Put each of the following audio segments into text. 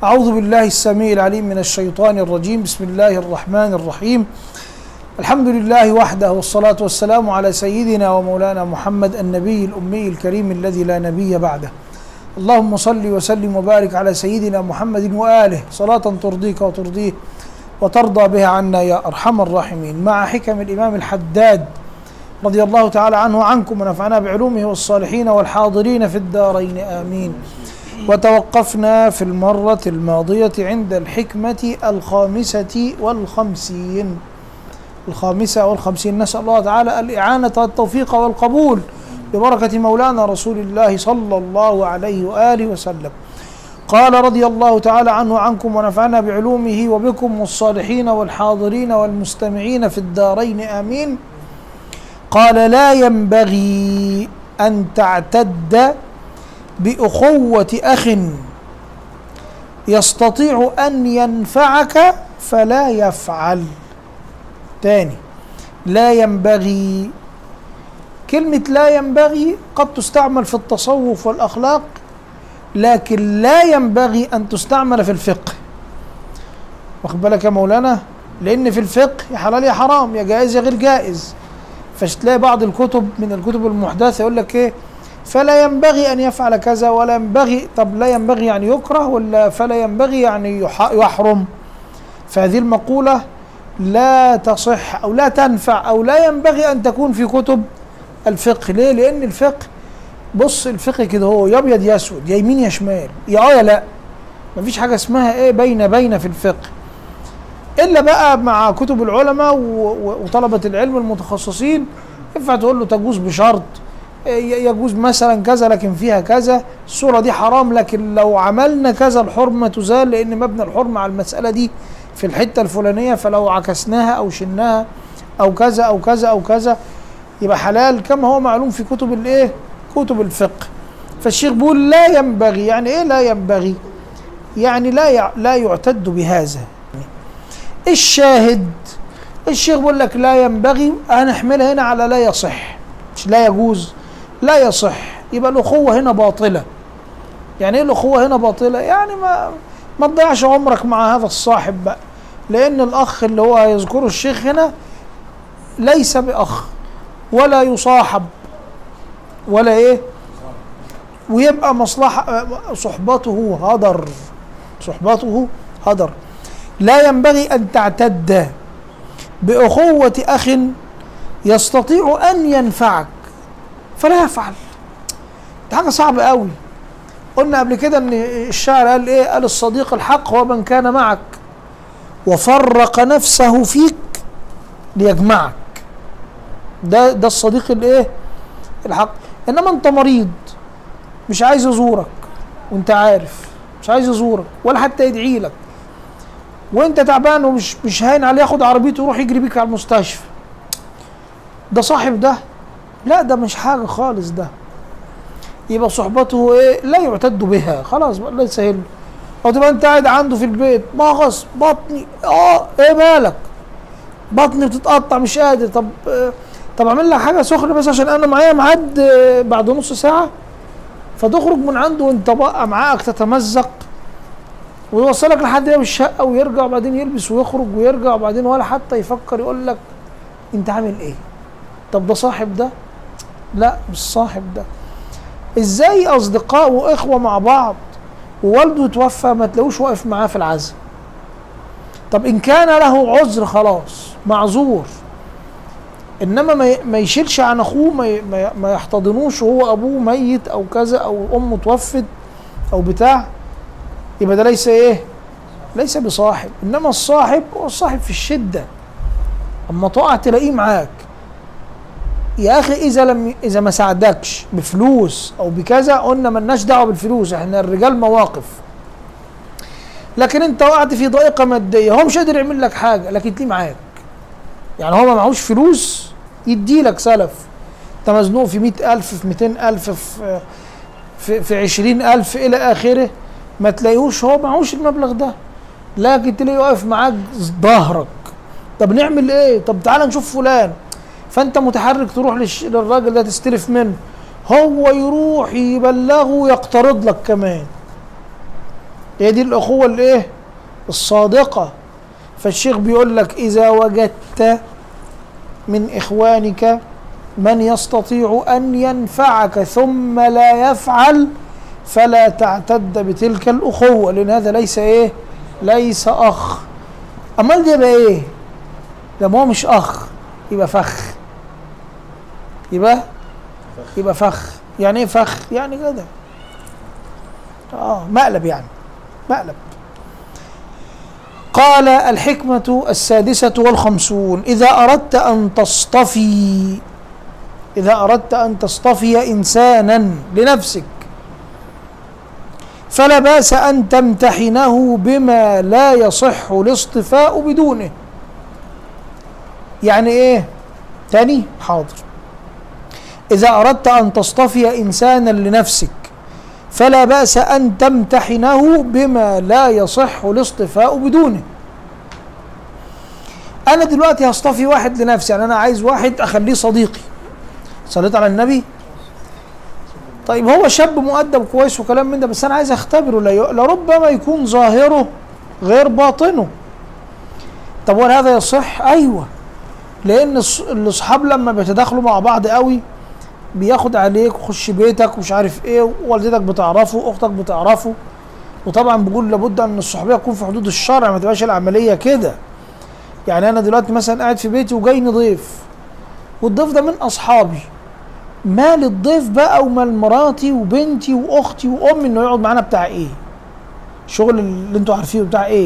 أعوذ بالله السميع العليم من الشيطان الرجيم بسم الله الرحمن الرحيم الحمد لله وحده والصلاة والسلام على سيدنا ومولانا محمد النبي الأمي الكريم الذي لا نبي بعده اللهم صل وسلم وبارك على سيدنا محمد وآله صلاة ترضيك وترضيه وترضى بها عنا يا أرحم الراحمين مع حكم الإمام الحداد رضي الله تعالى عنه وعنكم ونفعنا بعلومه والصالحين والحاضرين في الدارين آمين وتوقفنا في المرة الماضية عند الحكمة الخامسة والخمسين الخامسة والخمسين نسأل الله تعالى الإعانة والتوفيق والقبول ببركة مولانا رسول الله صلى الله عليه وآله وسلم قال رضي الله تعالى عنه وعنكم ونفعنا بعلومه وبكم والصالحين والحاضرين والمستمعين في الدارين آمين قال لا ينبغي أن تعتد بأخوة أخ يستطيع أن ينفعك فلا يفعل تاني لا ينبغي كلمة لا ينبغي قد تستعمل في التصوف والأخلاق لكن لا ينبغي أن تستعمل في الفقه واخد بالك يا مولانا لأن في الفقه يا حلال يا حرام يا جائز يا غير جائز فتلاقي بعض الكتب من الكتب المحدثة يقول لك إيه فلا ينبغي أن يفعل كذا ولا ينبغي طب لا ينبغي يعني يكره ولا فلا ينبغي يعني يحرم فهذه المقولة لا تصح أو لا تنفع أو لا ينبغي أن تكون في كتب الفقه ليه؟ لأن الفقه بص الفقه كده هو يا أبيض يا أسود يا يمين يا شمال يا آه يا لا مفيش حاجة اسمها إيه بين بين في الفقه إلا بقى مع كتب العلماء وطلبة العلم المتخصصين ينفع تقول له تجوز بشرط يجوز مثلا كذا لكن فيها كذا الصورة دي حرام لكن لو عملنا كذا الحرمة تزال لأن مبنى الحرمة على المسألة دي في الحتة الفلانية فلو عكسناها أو شلناها أو كذا أو كذا أو كذا يبقى حلال كما هو معلوم في كتب الإيه؟ كتب الفقه فالشيخ بيقول لا ينبغي يعني إيه لا ينبغي؟ يعني لا لا يعتد بهذا الشاهد الشيخ بيقول لك لا ينبغي هنحملها هنا على لا يصح مش لا يجوز لا يصح يبقى الأخوة هنا باطلة يعني ايه الأخوة هنا باطلة يعني ما ما تضيعش عمرك مع هذا الصاحب بقى لأن الأخ اللي هو يذكره الشيخ هنا ليس بأخ ولا يصاحب ولا إيه ويبقى مصلحة صحبته هدر صحبته هدر لا ينبغي أن تعتد بأخوة أخ يستطيع أن ينفعك فلا يفعل دي حاجة صعبة قوي قلنا قبل كده ان الشاعر قال ايه قال الصديق الحق هو من كان معك وفرق نفسه فيك ليجمعك ده ده الصديق الايه الحق انما انت مريض مش عايز يزورك وانت عارف مش عايز يزورك ولا حتى يدعي لك وانت تعبان ومش مش هاين عليه ياخد عربيته ويروح يجري بيك على المستشفى ده صاحب ده لا ده مش حاجه خالص ده يبقى صحبته ايه لا يعتد بها خلاص بقى الله يسهل او تبقى انت قاعد عنده في البيت مغص بطني اه ايه مالك بطني بتتقطع مش قادر طب آه طب اعمل لك حاجه سخنه بس عشان انا معايا ميعاد آه بعد نص ساعه فتخرج من عنده وانت بقى معاك تتمزق ويوصلك لحد باب الشقه ويرجع وبعدين يلبس ويخرج ويرجع وبعدين ولا حتى يفكر يقول لك انت عامل ايه طب ده صاحب ده لا مش صاحب ده ازاي اصدقاء واخوه مع بعض ووالده توفى ما تلاقوش واقف معاه في العزاء طب ان كان له عذر خلاص معذور انما ما يشيلش عن اخوه ما ما يحتضنوش وهو ابوه ميت او كذا او امه توفت او بتاع يبقى ده ليس ايه ليس بصاحب انما الصاحب هو الصاحب في الشده اما تقع تلاقيه معاك يا اخي اذا لم اذا ما ساعدكش بفلوس او بكذا قلنا ملناش دعوه بالفلوس احنا الرجال مواقف لكن انت وقعت في ضائقه ماديه هو مش قادر يعمل لك حاجه لكن تلاقيه معاك يعني هو ما معهوش فلوس يدي لك سلف انت مزنوق في مئة ألف في مئتين ألف في في, في عشرين ألف إلى آخره ما تلاقيهوش هو معهوش المبلغ ده لكن تلاقيه واقف معاك ظهرك طب نعمل ايه طب تعالى نشوف فلان فانت متحرك تروح للش... للراجل ده تستلف منه هو يروح يبلغه ويقترض لك كمان هي دي الاخوه الايه الصادقه فالشيخ بيقول لك اذا وجدت من اخوانك من يستطيع ان ينفعك ثم لا يفعل فلا تعتد بتلك الاخوه لان هذا ليس ايه ليس اخ امال ده يبقى ايه ده ما هو مش اخ يبقى فخ يبقى يبقى فخ يعني ايه فخ يعني كده اه مقلب يعني مقلب قال الحكمة السادسة والخمسون إذا أردت أن تصطفي إذا أردت أن تصطفي إنسانا لنفسك فلا بأس أن تمتحنه بما لا يصح الاصطفاء بدونه يعني إيه تاني حاضر إذا أردت أن تصطفي إنسانا لنفسك فلا بأس أن تمتحنه بما لا يصح الاصطفاء بدونه أنا دلوقتي هصطفي واحد لنفسي يعني أنا عايز واحد أخليه صديقي صليت على النبي طيب هو شاب مؤدب كويس وكلام من ده بس أنا عايز أختبره لا- لربما يكون ظاهره غير باطنه طب وهل هذا يصح؟ أيوه لأن الص- الأصحاب لما بيتداخلوا مع بعض قوي بياخد عليك وخش بيتك ومش عارف ايه والدتك بتعرفه اختك بتعرفه وطبعا بقول لابد ان الصحوبيه تكون في حدود الشرع ما تبقاش العمليه كده يعني انا دلوقتي مثلا قاعد في بيتي وجايني ضيف والضيف ده من اصحابي مال الضيف بقى ومال مراتي وبنتي واختي وامي انه يقعد معانا بتاع ايه الشغل اللي انتوا عارفينه بتاع ايه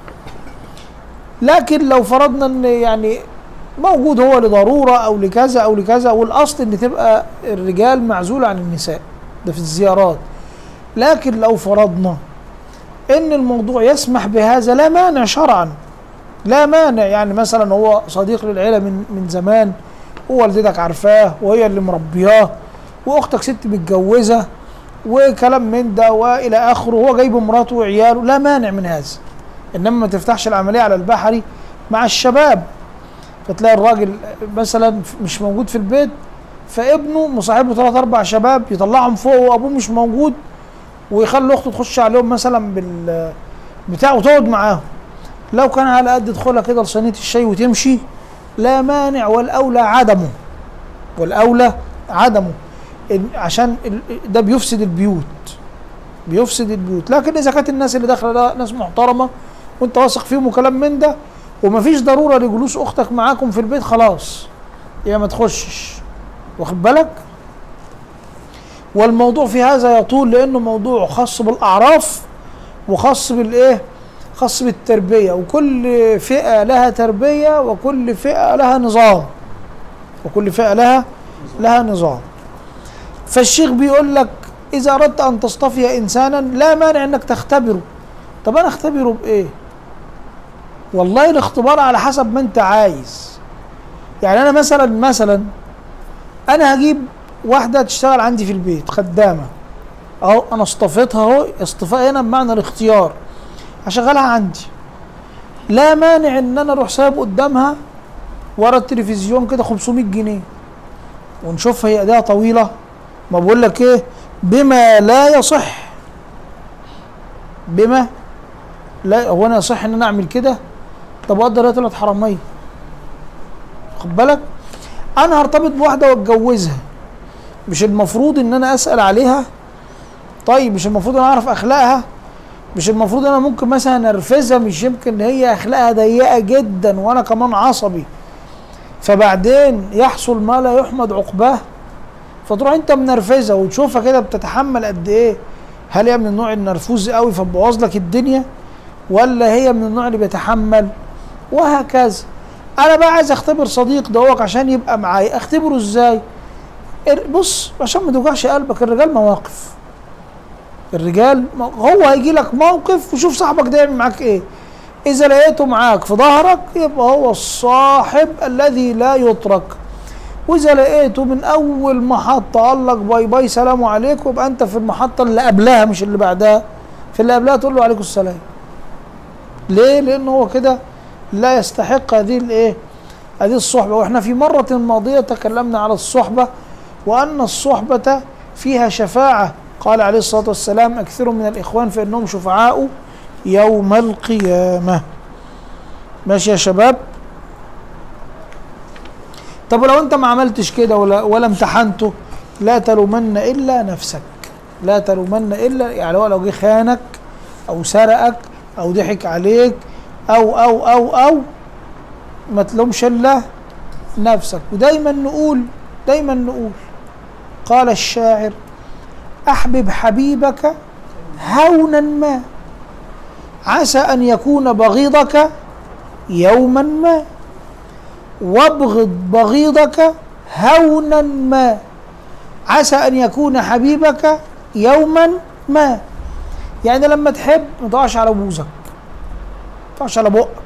لكن لو فرضنا ان يعني موجود هو لضروره او لكذا او لكذا والاصل ان تبقى الرجال معزول عن النساء ده في الزيارات لكن لو فرضنا ان الموضوع يسمح بهذا لا مانع شرعا لا مانع يعني مثلا هو صديق للعيله من من زمان ووالدتك عارفاه وهي اللي مربياه واختك ست متجوزه وكلام من ده والى اخره هو جايب مراته وعياله لا مانع من هذا انما ما تفتحش العمليه على البحري مع الشباب فتلاقي الراجل مثلا مش موجود في البيت فابنه مصاحب له ثلاث اربع شباب يطلعهم فوق وابوه مش موجود ويخلي اخته تخش عليهم مثلا بال بتاع وتقعد معاهم لو كان على قد دخولها كده لصينيه الشاي وتمشي لا مانع والاولى عدمه والاولى عدمه إن- عشان ال- ده بيفسد البيوت بيفسد البيوت لكن اذا كانت الناس اللي داخله ده ناس محترمه وانت واثق فيهم وكلام من ده ومفيش ضروره لجلوس اختك معاكم في البيت خلاص يبقى ما تخشش واخد بالك والموضوع في هذا يطول لانه موضوع خاص بالاعراف وخاص بالايه خاص بالتربيه وكل فئه لها تربيه وكل فئه لها نظام وكل فئه لها لها نظام فالشيخ بيقول لك اذا اردت ان تصطفي انسانا لا مانع انك تختبره طب انا اختبره بايه والله الاختبار على حسب ما انت عايز يعني انا مثلا مثلا انا هجيب واحده تشتغل عندي في البيت خدامه اهو انا اصطفيتها اهو اصطفاء هنا بمعنى الاختيار هشغلها عندي لا مانع ان انا اروح سايب قدامها ورا التلفزيون كده 500 جنيه ونشوفها هي ايديها طويله ما بقول لك ايه بما لا يصح بما لا هو انا يصح ان انا اعمل كده طب اقدر هي طلعت حراميه خد بالك انا هرتبط بواحده واتجوزها مش المفروض ان انا اسال عليها طيب مش المفروض ان انا اعرف اخلاقها مش المفروض ان انا ممكن مثلا انرفزها مش يمكن هي اخلاقها ضيقه جدا وانا كمان عصبي فبعدين يحصل ما لا يحمد عقباه فتروح انت منرفزه وتشوفها كده بتتحمل قد ايه هل هي من النوع النرفوز قوي فتبوظ لك الدنيا ولا هي من النوع اللي بيتحمل وهكذا انا بقى عايز اختبر صديق دوك عشان يبقى معايا اختبره ازاي ار- بص عشان ما توجعش قلبك الرجال مواقف الرجال م- هو هيجي لك موقف وشوف صاحبك ده يعمل معاك ايه اذا لقيته معاك في ظهرك يبقى هو الصاحب الذي لا يترك واذا لقيته من اول محطه قال لك باي باي سلام عليكم يبقى انت في المحطه اللي قبلها مش اللي بعدها في اللي قبلها تقول له عليكم السلام ليه لانه هو كده لا يستحق هذه الايه هذه الصحبه واحنا في مره ماضيه تكلمنا على الصحبه وان الصحبه فيها شفاعه قال عليه الصلاه والسلام اكثروا من الاخوان فانهم شفعاء يوم القيامة ماشي يا شباب طب لو انت ما عملتش كده ولا ولا امتحنته لا تلومن الا نفسك لا تلومن الا يعني هو لو جه خانك او سرقك او ضحك عليك او او او او ما تلومش الا نفسك ودايما نقول دايما نقول قال الشاعر احبب حبيبك هونا ما عسى ان يكون بغيضك يوما ما وابغض بغيضك هونا ما عسى ان يكون حبيبك يوما ما يعني لما تحب ما تقعش على بوزك ما تقعش على بقك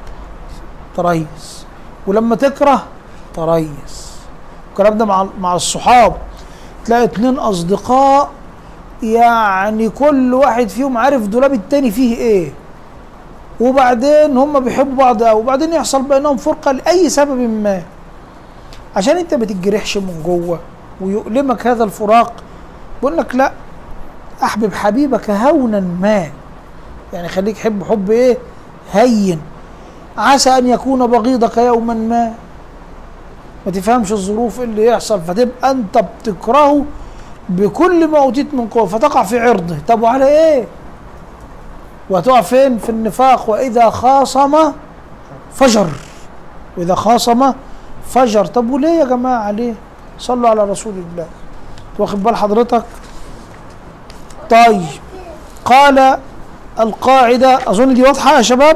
تريس ولما تكره تريس الكلام ده مع مع الصحاب تلاقي اتنين اصدقاء يعني كل واحد فيهم عارف دولاب التاني فيه ايه وبعدين هم بيحبوا بعض قوي وبعدين يحصل بينهم فرقه لاي سبب ما عشان انت ما تتجرحش من جوه ويؤلمك هذا الفراق بقول لك لا احبب حبيبك هونا ما يعني خليك حب حب ايه هين عسى ان يكون بغيضك يوما ما ما تفهمش الظروف اللي يحصل فتبقى انت بتكرهه بكل ما اوتيت من قوه فتقع في عرضه طب وعلى ايه وهتقع فين في النفاق واذا خاصم فجر واذا خاصم فجر طب وليه يا جماعه ليه صلوا على رسول الله واخد بال حضرتك طيب قال القاعدة أظن دي واضحة يا شباب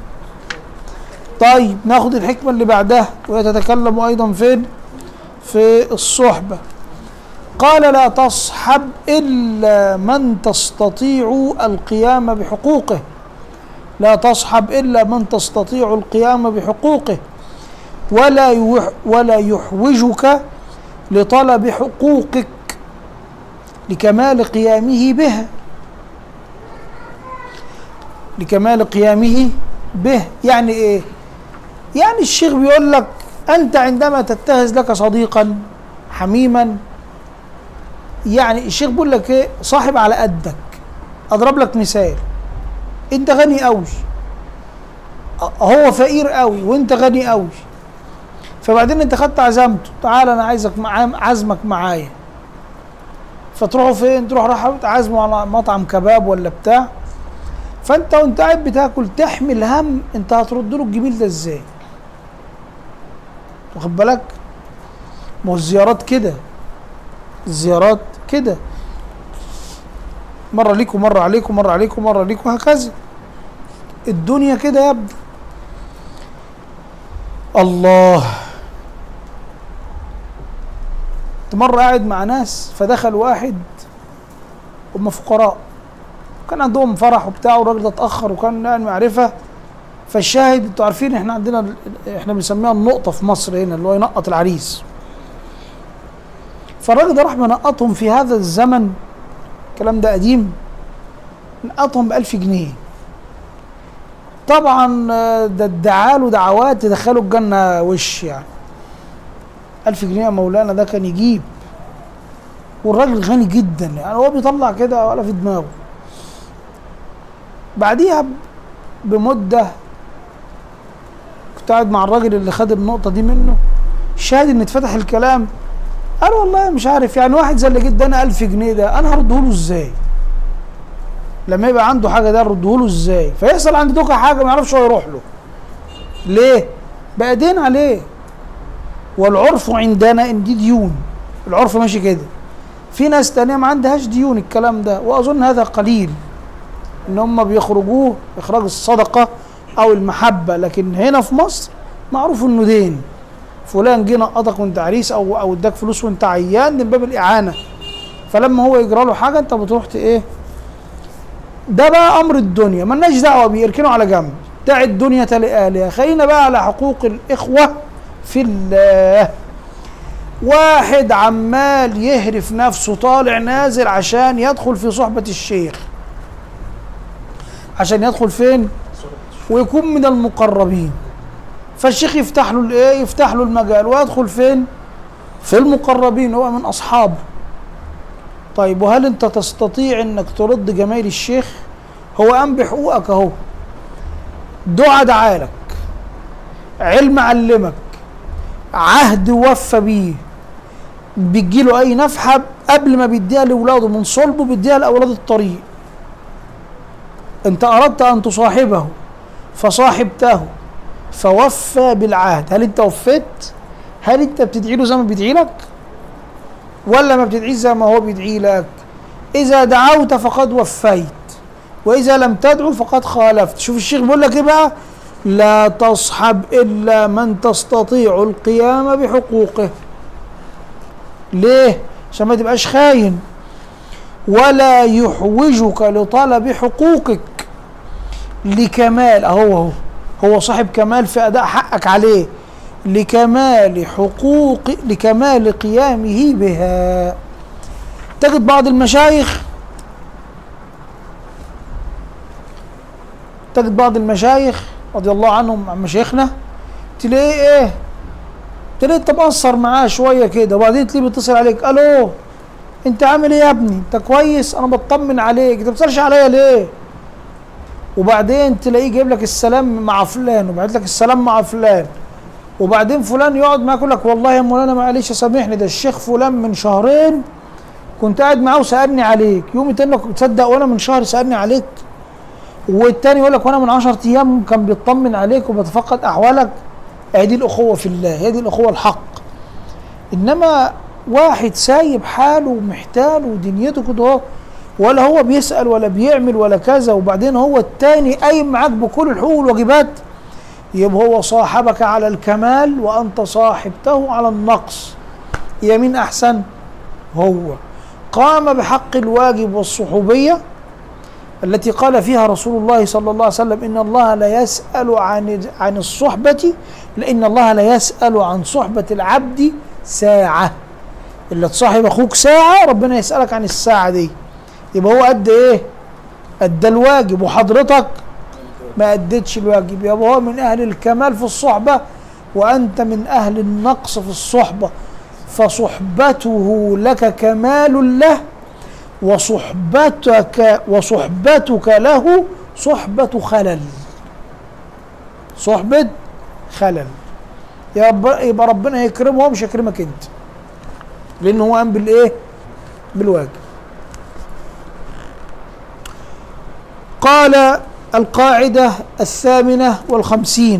طيب ناخد الحكمة اللي بعدها وهي تتكلم أيضا فين في الصحبة قال لا تصحب إلا من تستطيع القيام بحقوقه لا تصحب إلا من تستطيع القيام بحقوقه ولا يح ولا يحوجك لطلب حقوقك لكمال قيامه بها لكمال قيامه به يعني ايه يعني الشيخ بيقول لك انت عندما تتخذ لك صديقا حميما يعني الشيخ بيقول لك ايه صاحب على قدك اضرب لك مثال انت غني قوي هو فقير قوي وانت غني قوي فبعدين انت خدت عزمته تعال انا عايزك معايا عزمك معايا فتروحوا فين تروح راح تعزموا على مطعم كباب ولا بتاع فانت وانت قاعد بتاكل تحمل هم انت هترد له الجميل ده ازاي واخد بالك ما هو الزيارات كده الزيارات كده مره ليك ومره عليك ومره عليك ومره ليك وهكذا الدنيا كده يا ابني الله كنت مرة قاعد مع ناس فدخل واحد هم فقراء كان عندهم فرح وبتاع والراجل ده اتأخر وكان يعني معرفة فالشاهد انتوا عارفين احنا عندنا احنا بنسميها النقطة في مصر هنا اللي هو ينقط العريس فالراجل ده راح منقطهم في هذا الزمن الكلام ده قديم نقطهم بألف جنيه طبعا ده ادعى له دعوات تدخله الجنة وش يعني ألف جنيه يا مولانا ده كان يجيب والراجل غني جدا يعني هو بيطلع كده ولا في دماغه بعديها بمدة كنت قاعد مع الراجل اللي خد النقطة دي منه شاهد ان اتفتح الكلام قال والله مش عارف يعني واحد زي اللي جه اداني 1000 جنيه ده انا هرده له ازاي؟ لما يبقى عنده حاجه ده ارده له ازاي؟ فيحصل عند دوكا حاجه ما يعرفش هو يروح له. ليه؟ بقى دين عليه. والعرف عندنا ان دي ديون. العرف ماشي كده. في ناس تانية ما عندهاش ديون الكلام ده واظن هذا قليل. ان هم بيخرجوه اخراج الصدقه او المحبه لكن هنا في مصر معروف انه دين. فلان جه نقطك وانت عريس او او اداك فلوس وانت عيان من باب الاعانه فلما هو يجرى له حاجه انت بتروح ايه ده بقى امر الدنيا مالناش دعوه بيه اركنه على جنب دع الدنيا لاهلها خلينا بقى على حقوق الاخوه في الله واحد عمال يهرف نفسه طالع نازل عشان يدخل في صحبه الشيخ عشان يدخل فين ويكون من المقربين فالشيخ يفتح له الايه يفتح له المجال ويدخل فين في المقربين هو من اصحابه طيب وهل انت تستطيع انك ترد جمايل الشيخ هو قام بحقوقك اهو دعاء دعالك علم علمك عهد وفى بيه بيجيله اي نفحه قبل ما بيديها لاولاده من صلبه بيديها لاولاد الطريق انت اردت ان تصاحبه فصاحبته فوفى بالعهد هل انت وفيت هل انت بتدعي له زي ما بيدعي لك ولا ما بتدعيه زي ما هو بيدعي لك اذا دعوت فقد وفيت واذا لم تدعو فقد خالفت شوف الشيخ بيقول لك ايه بقى لا تصحب الا من تستطيع القيام بحقوقه ليه عشان ما تبقاش خاين ولا يحوجك لطلب حقوقك لكمال اهو اهو هو صاحب كمال في اداء حقك عليه لكمال حقوق لكمال قيامه بها تجد بعض المشايخ تجد بعض المشايخ رضي الله عنهم عن مشايخنا تلاقيه ايه تلاقيه انت مقصر معاه شويه كده وبعدين تلاقيه بيتصل عليك الو انت عامل ايه يا ابني انت كويس انا بطمن عليك انت بتسالش عليا ليه وبعدين تلاقيه جايب لك السلام مع فلان وبعت لك السلام مع فلان وبعدين فلان يقعد معاك يقول لك والله يا مولانا معلش سامحني ده الشيخ فلان من شهرين كنت قاعد معاه وسالني عليك يوم تاني تصدق وانا من شهر سالني عليك والتاني يقول لك وانا من 10 ايام كان بيطمن عليك وبتفقد احوالك هي دي الاخوه في الله هي دي الاخوه الحق انما واحد سايب حاله ومحتال ودنيته كده اهو ولا هو بيسال ولا بيعمل ولا كذا وبعدين هو التاني قايم معاك بكل الحقوق والواجبات يبقى هو صاحبك على الكمال وانت صاحبته على النقص يمين احسن هو قام بحق الواجب والصحوبيه التي قال فيها رسول الله صلى الله عليه وسلم ان الله لا يسال عن عن الصحبه لان الله لا يسال عن صحبه العبد ساعه اللي تصاحب اخوك ساعه ربنا يسالك عن الساعه دي يبقى هو قد ايه ادى الواجب وحضرتك ما اديتش الواجب يبقى هو من اهل الكمال في الصحبه وانت من اهل النقص في الصحبه فصحبته لك كمال له وصحبتك وصحبتك له صحبة خلل صحبة خلل يبقى ربنا يكرمه ومش يكرمك انت لان هو قام بالايه بالواجب قال القاعدة الثامنة والخمسين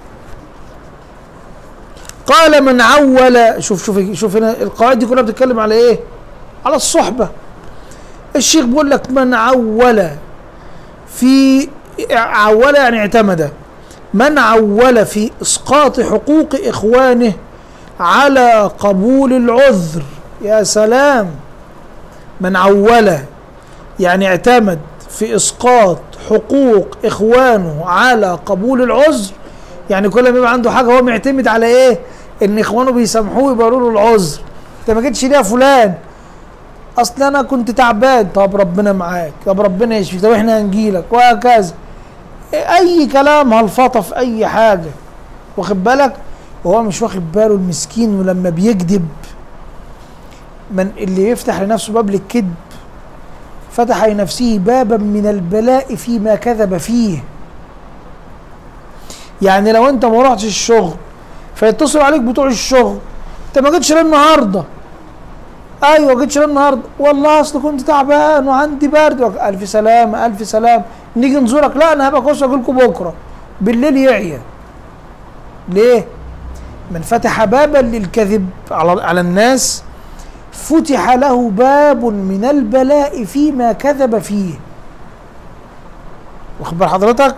قال من عول شوف شوف شوف هنا القواعد دي كلها بتتكلم على ايه؟ على الصحبة الشيخ بيقول لك من عول في عول يعني اعتمد من عول في اسقاط حقوق اخوانه على قبول العذر يا سلام من عول يعني اعتمد في اسقاط حقوق اخوانه على قبول العذر يعني كل ما يبقى عنده حاجه هو معتمد على ايه ان اخوانه بيسامحوه يبقوا له العذر انت ما جيتش ليه يا فلان اصل انا كنت تعبان طب ربنا معاك طب ربنا يشفي طب احنا هنجيلك وهكذا اي كلام هلفطه في اي حاجه واخد بالك وهو مش واخد باله المسكين ولما بيكذب من اللي يفتح لنفسه باب للكذب فتح لنفسه بابا من البلاء فيما كذب فيه يعني لو انت ما رحتش الشغل فيتصل عليك بتوع الشغل انت ما جيتش ليه النهارده ايوه جيتش ليه النهارده والله اصل كنت تعبان وعندي برد الف سلامه الف سلام نيجي نزورك لا انا هبقى كويس اجي لكم بكره بالليل يعيا ليه من فتح بابا للكذب على على الناس فتح له باب من البلاء فيما كذب فيه واخد بال حضرتك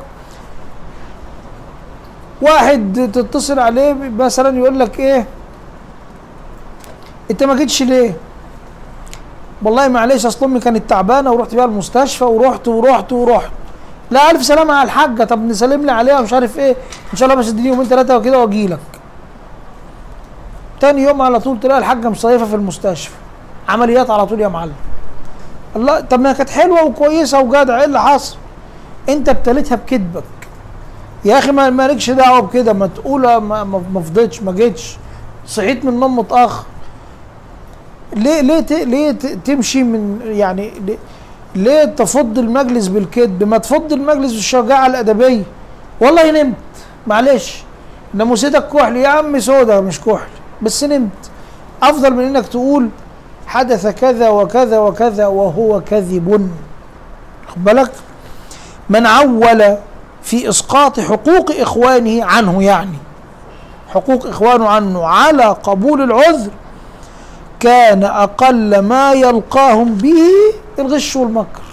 واحد تتصل عليه مثلا يقول لك ايه انت ما جيتش ليه والله معلش اصل امي كانت تعبانه ورحت بيها المستشفى ورحت ورحت ورحت لا الف سلامه على الحاجه طب نسلم لي عليها ومش عارف ايه ان شاء الله بس اديني يومين ثلاثه وكده واجي لك تاني يوم على طول تلاقي الحاجه مصيفه في المستشفى عمليات على طول يا معلم الله طب ما كانت حلوه وكويسه وجدعه ايه اللي حصل انت ابتليتها بكذبك يا اخي ما مالكش دعوه بكده ما تقول ما, ما فضيتش ما جيتش صحيت من النوم متاخر ليه ليه ت... ليه ت... تمشي من يعني ليه ليه تفض المجلس بالكذب ما تفض المجلس بالشجاعة الأدبية والله نمت معلش ناموستك كحل يا عم سودا مش كحل بس نمت أفضل من إنك تقول حدث كذا وكذا وكذا وهو كذب خد بالك من عول في إسقاط حقوق إخوانه عنه يعني حقوق إخوانه عنه على قبول العذر كان أقل ما يلقاهم به الغش والمكر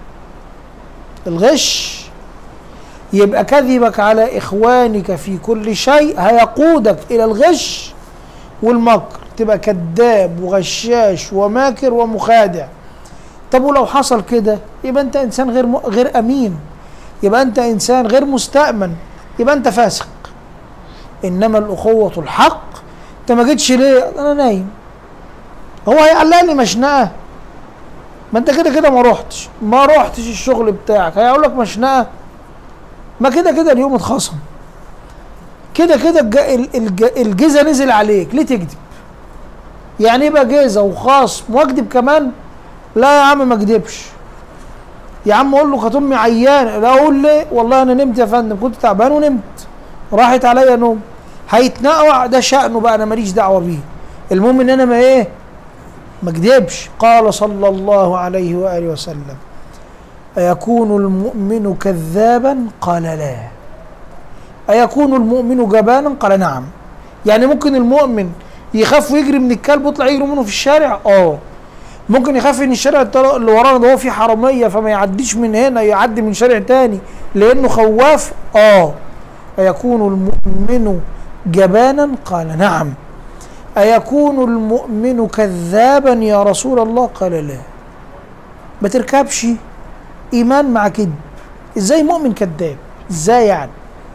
الغش يبقى كذبك على إخوانك في كل شيء هيقودك إلى الغش والمكر تبقى كذاب وغشاش وماكر ومخادع طب ولو حصل كده يبقى أنت إنسان غير م... غير أمين يبقى أنت إنسان غير مستأمن يبقى أنت فاسق إنما الأخوة الحق أنت ما جيتش ليه؟ أنا نايم هو هيعلق لي مشنقه ما انت كده كده ما رحتش ما رحتش الشغل بتاعك هيقول لك مشنقه ما كده كده اليوم اتخصم كده كده الج... الج... الجزا نزل عليك ليه تكذب يعني ايه بقى جزا وخصم واكذب كمان لا يا عم ما اكذبش يا عم اقول له كانت امي عيانه لا اقول ليه والله انا نمت يا فندم كنت تعبان ونمت راحت عليا نوم هيتنقع ده شأنه بقى انا ماليش دعوه بيه المهم ان انا ما ايه ما كذبش قال صلى الله عليه واله وسلم أيكون المؤمن كذابا قال لا أيكون المؤمن جبانا قال نعم يعني ممكن المؤمن يخاف ويجري من الكلب ويطلع يجري منه في الشارع اه ممكن يخاف ان الشارع اللي ورانا ده هو فيه حراميه فما يعديش من هنا يعدي من شارع تاني لانه خواف اه أيكون المؤمن جبانا قال نعم أيكون المؤمن كذابا يا رسول الله قال لا ما تركبش إيمان مع كذب إزاي مؤمن كذاب إزاي يعني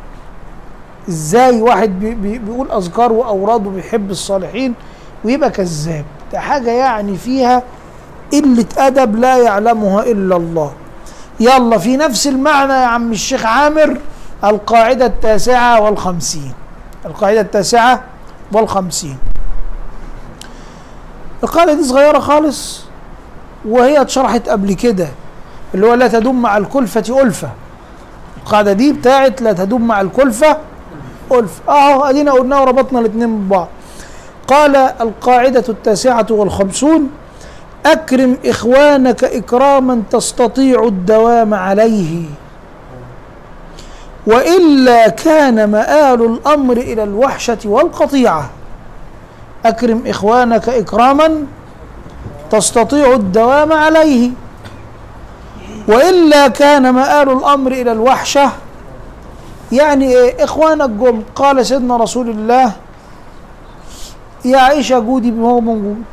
إزاي واحد بي بي بيقول أذكار وأوراد وبيحب الصالحين ويبقى كذاب ده حاجة يعني فيها قلة أدب لا يعلمها إلا الله يلا في نفس المعنى يا عم الشيخ عامر القاعدة التاسعة والخمسين القاعدة التاسعة والخمسين القاعدة دي صغيرة خالص وهي اتشرحت قبل كده اللي هو لا تدوم مع الكلفة ألفة القاعدة دي بتاعت لا تدوم مع الكلفة ألفة اهو ادينا قلنا وربطنا الاثنين ببعض قال القاعدة التاسعة والخمسون أكرم إخوانك إكراما تستطيع الدوام عليه وإلا كان مآل الأمر إلى الوحشة والقطيعة أكرم إخوانك إكراما تستطيع الدوام عليه وإلا كان مآل الأمر إلى الوحشة يعني إيه إخوانك جم قال سيدنا رسول الله يا عائشة جودي بما هو موجود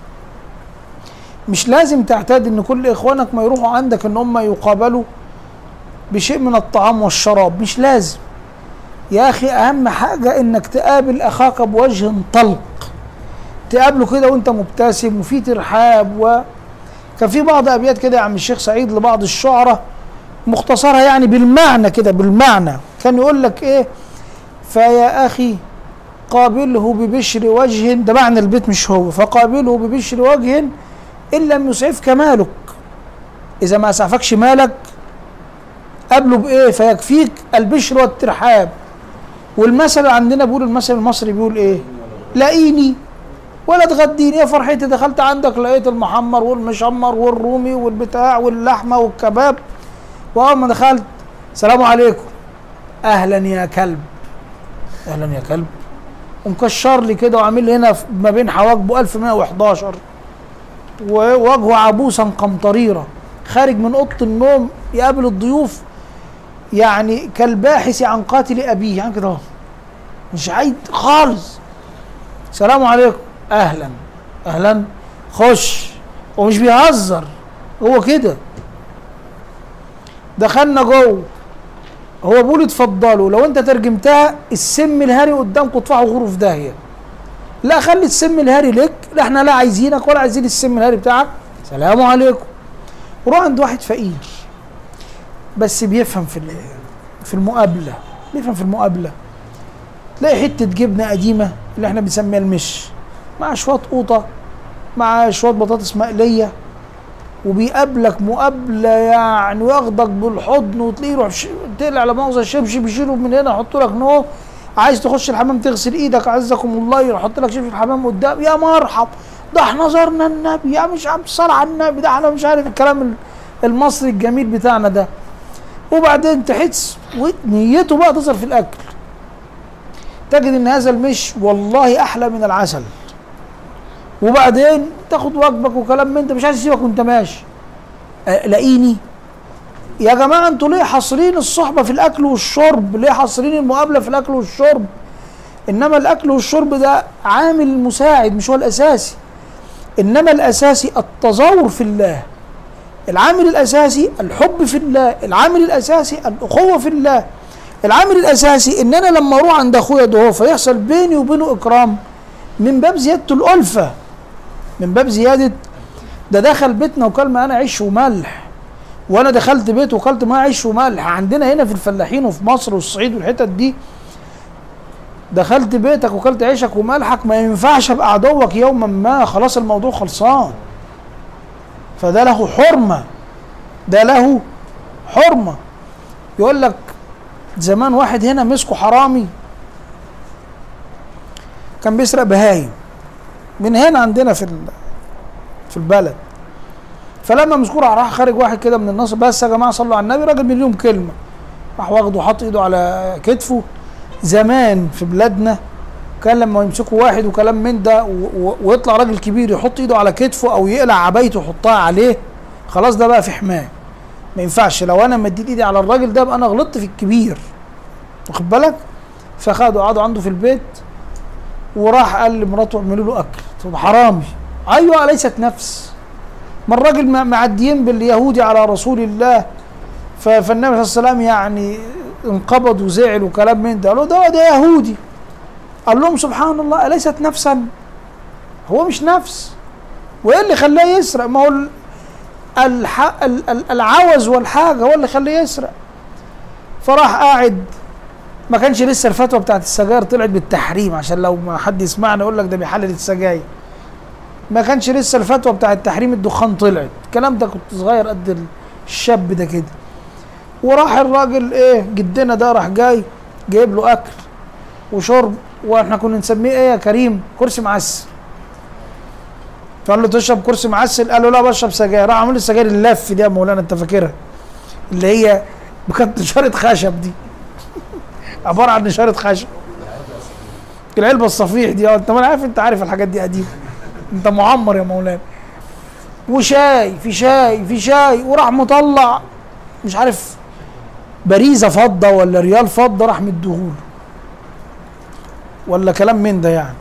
مش لازم تعتاد ان كل اخوانك ما يروحوا عندك ان هم يقابلوا بشيء من الطعام والشراب مش لازم يا اخي اهم حاجة انك تقابل اخاك بوجه طلق تقابله كده وانت مبتسم وفي ترحاب و كان في بعض ابيات كده يا عم الشيخ سعيد لبعض الشعراء مختصرها يعني بالمعنى كده بالمعنى كان يقول لك ايه فيا اخي قابله ببشر وجه ده معنى البيت مش هو فقابله ببشر وجه ان لم يسعفك مالك اذا ما اسعفكش مالك قابله بايه فيكفيك البشر والترحاب والمثل عندنا بيقول المثل المصري بيقول ايه لاقيني ولا تغديني يا فرحتي دخلت عندك لقيت المحمر والمشمر والرومي والبتاع واللحمه والكباب واول ما دخلت السلام عليكم اهلا يا كلب اهلا يا كلب ومكشر لي كده وعامل لي هنا ما بين حواجبه 1111 ووجهه عبوسا قمطريره خارج من اوضه النوم يقابل الضيوف يعني كالباحث عن قاتل ابيه يعني كده مش عايد خالص السلام عليكم اهلا اهلا خش ومش بيهزر هو كده دخلنا جوه هو بيقول اتفضلوا لو انت ترجمتها السم الهري قدامكم ادفعوا غرف داهيه لا خلي السم الهري لك لا احنا لا عايزينك ولا عايزين السم الهري بتاعك سلام عليكم روح عند واحد فقير بس بيفهم في في المقابله بيفهم في المقابله تلاقي حته جبنه قديمه اللي احنا بنسميها المش مع شويه قوطه مع شويه بطاطس مقليه وبيقابلك مقابله يعني وياخدك بالحضن وتلاقيه يروح ش- تقلع على مؤاخذه الشبشب يشيله من هنا يحط لك نو عايز تخش الحمام تغسل ايدك عزكم الله يحط لك شبشب الحمام قدام يا مرحب ده احنا زرنا النبي يا مش عم صلى على النبي ده احنا مش عارف الكلام ال- المصري الجميل بتاعنا ده وبعدين تحس ونيته بقى تظهر في الاكل تجد ان هذا المش والله احلى من العسل وبعدين تاخد واجبك وكلام من انت مش عايز يسيبك وانت ماشي أه، لاقيني يا جماعه انتوا ليه حاصرين الصحبه في الاكل والشرب ليه حاصرين المقابله في الاكل والشرب انما الاكل والشرب ده عامل مساعد مش هو الاساسي انما الاساسي التزاور في الله العامل الاساسي الحب في الله العامل الاساسي الاخوه في الله العامل الاساسي ان انا لما اروح عند اخويا ده فيحصل بيني وبينه اكرام من باب زياده الالفه من باب زياده ده دخل بيتنا وكل معانا عيش وملح وانا دخلت بيت وكلت معاه عيش وملح عندنا هنا في الفلاحين وفي مصر والصعيد والحتت دي دخلت بيتك وكلت عيشك وملحك ما ينفعش ابقى عدوك يوما ما خلاص الموضوع خلصان فده له حرمه ده له حرمه يقول لك زمان واحد هنا مسكه حرامي كان بيسرق بهايم من هنا عندنا في ال- في البلد فلما مسكوه راح خارج واحد كده من الناس بس يا جماعه صلوا على النبي راجل من لهم كلمه راح واخده وحط ايده على كتفه زمان في بلادنا كان لما يمسكوا واحد وكلام من ده و- و- ويطلع راجل كبير يحط ايده على كتفه او يقلع عبايته ويحطها عليه خلاص ده بقى في حمايه ما ينفعش لو انا مديت ايدي على الراجل ده يبقى انا غلطت في الكبير واخد بالك فخدوا قعدوا عنده في البيت وراح قال لمراته اعملوا له اكل طب حرامي ايوه ليست نفس ما الراجل ما- معديين باليهودي على رسول الله ف- فالنبي صلى الله عليه وسلم يعني انقبض وزعل وكلام من ده قالوا ده ده يهودي قال لهم سبحان الله أليست نفسا هو مش نفس وايه اللي خلاه يسرق ما هو ال- الح... ال- ال- العوز والحاجه هو اللي خلاه يسرق فراح قاعد ما كانش لسه الفتوى بتاعت السجاير طلعت بالتحريم عشان لو ما حد يسمعنا يقول لك ده بيحلل السجاير ما كانش لسه الفتوى بتاعت تحريم الدخان طلعت الكلام ده كنت صغير قد الشاب ده كده وراح الراجل ايه جدنا ده راح جاي جايب له اكل وشرب واحنا كنا نسميه ايه يا كريم كرسي معسل فقال له تشرب كرسي معسل قال له لا بشرب سجاير راح عامل له السجاير اللف دي يا مولانا انت فاكرها اللي هي كانت نشاره خشب دي عباره عن نشاره خشب العلبه الصفيح دي اه انت ما انا عارف انت عارف الحاجات دي قديمه انت معمر يا مولانا وشاي في شاي في شاي وراح مطلع مش عارف باريزه فضه ولا ريال فضه راح مديهوله ولا كلام من ده يعني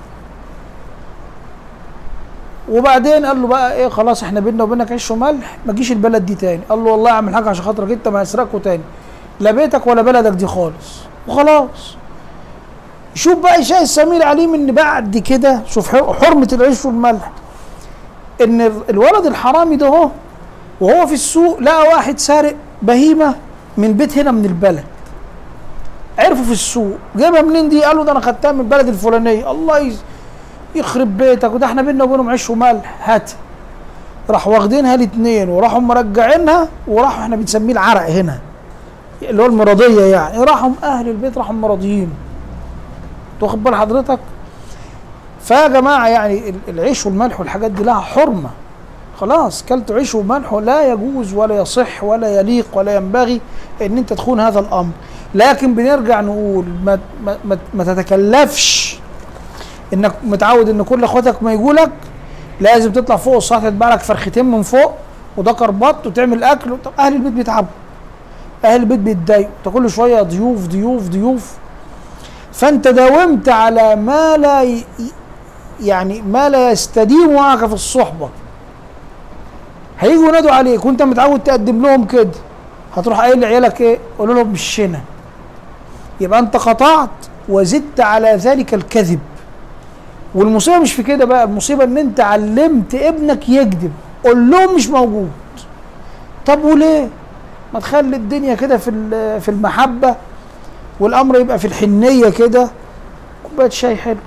وبعدين قال له بقى ايه خلاص احنا بينا وبينك عيش وملح ما تجيش البلد دي تاني قال له والله اعمل حاجه عشان خاطرك انت ما هسرقه تاني لا بيتك ولا بلدك دي خالص وخلاص شوف بقى شاي السمير عليم ان بعد كده شوف حر- حرمه العيش والملح ان ال- الولد الحرامي ده اهو وهو في السوق لقى واحد سارق بهيمه من بيت هنا من البلد عرفوا في السوق جايبها منين دي قالوا ده انا خدتها من البلد الفلانيه الله يز- يخرب بيتك وده احنا بينا وبينهم عيش وملح هات راح واخدينها الاثنين وراحوا مرجعينها وراحوا احنا بنسميه العرق هنا اللي هو المرضيه يعني راحوا اهل البيت راحوا مرضيين تاخد بال حضرتك فيا جماعه يعني ال- العيش والملح والحاجات دي لها حرمه خلاص كلت عيش وملح لا يجوز ولا يصح ولا يليق ولا ينبغي ان انت تخون هذا الامر لكن بنرجع نقول ما, ما, ما, ما تتكلفش انك متعود ان كل اخواتك ما يجولك لازم تطلع فوق السطح تتباع لك فرختين من فوق وده كربط وتعمل اكل طب اهل البيت بيتعبوا اهل البيت بيتضايقوا انت كل شويه ضيوف ضيوف ضيوف فانت داومت على ما لا ي... يعني ما لا يستديم معك في الصحبه هيجوا ينادوا عليك وانت متعود تقدم لهم كده هتروح قايل لعيالك ايه قولوا لهم مشينا يبقى انت قطعت وزدت على ذلك الكذب والمصيبه مش في كده بقى المصيبه ان انت علمت ابنك يكذب قول لهم مش موجود طب وليه ما تخلي الدنيا كده في ال- في المحبه والامر يبقى في الحنيه كده كوبايه شاي حلو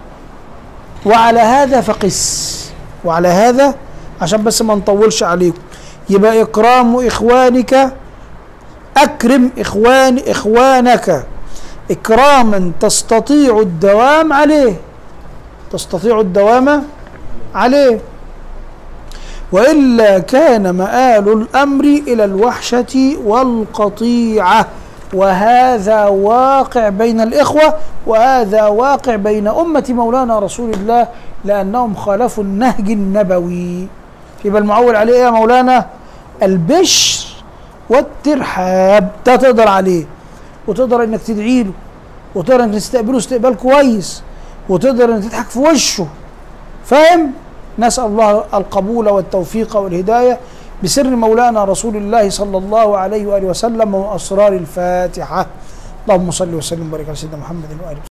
وعلى هذا فقس وعلى هذا عشان بس ما نطولش عليكم يبقى إكرام إخوانك أكرم إخوان إخوانك إكراما تستطيع الدوام عليه تستطيع الدوام عليه وإلا كان مآل الأمر إلى الوحشة والقطيعة وهذا واقع بين الإخوة وهذا واقع بين أمة مولانا رسول الله لأنهم خالفوا النهج النبوي يبقى المعول عليه إيه يا مولانا البشر والترحاب ده تقدر عليه وتقدر انك تدعي له وتقدر انك تستقبله استقبال كويس وتقدر انك تضحك في وشه فاهم نسأل الله القبول والتوفيق والهداية بسر مولانا رسول الله صلى الله عليه وآله وسلم وأسرار الفاتحة اللهم صل وسلم وبارك على سيدنا محمد وآله